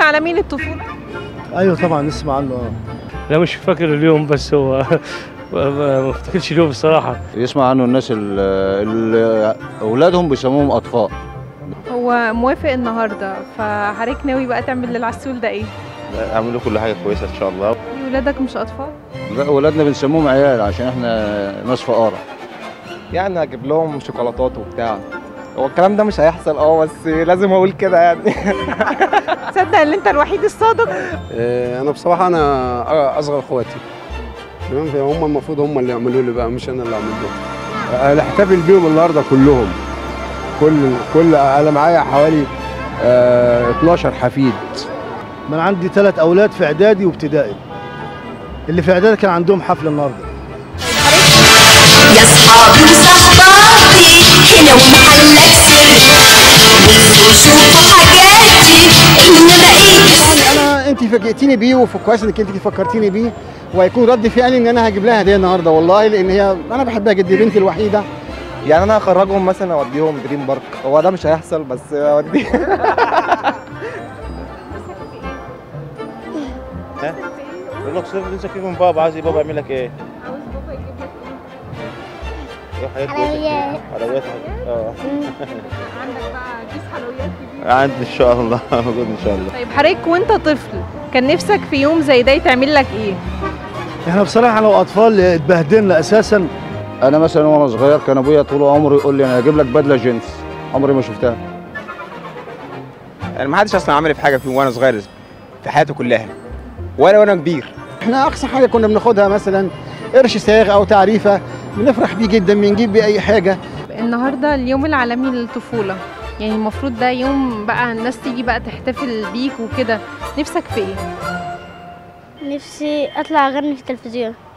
العالمي للطفولة ايوه طبعا نسمع عنه اه لا مش فاكر اليوم بس هو ما افتكرش اليوم الصراحه يسمع عنه الناس اللي اولادهم بيسموهم اطفال هو موافق النهاردة فحضرتك ناوي بقى تعمل للعسول ده ايه؟ اعمل له كل حاجه كويسه ان شاء الله ولادك مش أطفال؟ لا اولادنا بنسموهم عيال عشان احنا ناس فقاره يعني هجيب لهم شوكولاتات وبتاع هو الكلام ده مش هيحصل اه بس لازم اقول كده يعني تصدق ان انت الوحيد الصادق؟ آه، انا بصراحه انا اصغر اخواتي تمام هم المفروض هم اللي يعملوا لي بقى مش انا اللي اعمل لهم نحتفل بيهم النهارده كلهم كل كل انا معايا حوالي آه 12 حفيد ما انا عندي ثلاث اولاد في اعدادي وابتدائي اللي في اعدادي كان عندهم حفله النهارده يا صحابي وصحباتي هنا ومحلك سر بصوا شوفوا حاجاتي هنا بقيت انا انت فاجئتيني بيه وكويس انك انت فكرتيني بيه وهيكون رد فعلي ان انا هجيب لها هديه النهارده والله لان هي انا بحبها جدا بنتي الوحيده يعني انا هخرجهم مثلا اوديهم دريم بارك هو ده مش هيحصل بس اوديهم يقول لك صرف نفسك من بابا عايز بابا يعمل لك ايه؟ حلويات. حلويات اه عندك بقى كيس حلويات كبير عندي ان شاء الله موجود ان شاء الله طيب حضرتك وانت طفل كان نفسك في يوم زي ده يتعمل لك ايه؟ احنا بصراحه لو اطفال اتبهدلنا اساسا انا مثلا وانا صغير كان ابويا طول عمره يقول لي انا هجيب لك بدله جينز عمري ما شفتها يعني ما حدش اصلا عمل في حاجه فيه وانا صغير في حياته كلها ولا وانا كبير احنا اقصى حاجه كنا بناخدها مثلا قرش ساغ او تعريفه بنفرح بيه جدا بنجيب بيه اي حاجه النهارده اليوم العالمي للطفولة يعني المفروض ده يوم بقى الناس تيجي بقى تحتفل بيك وكده نفسك في ايه؟ نفسي اطلع اغني في التلفزيون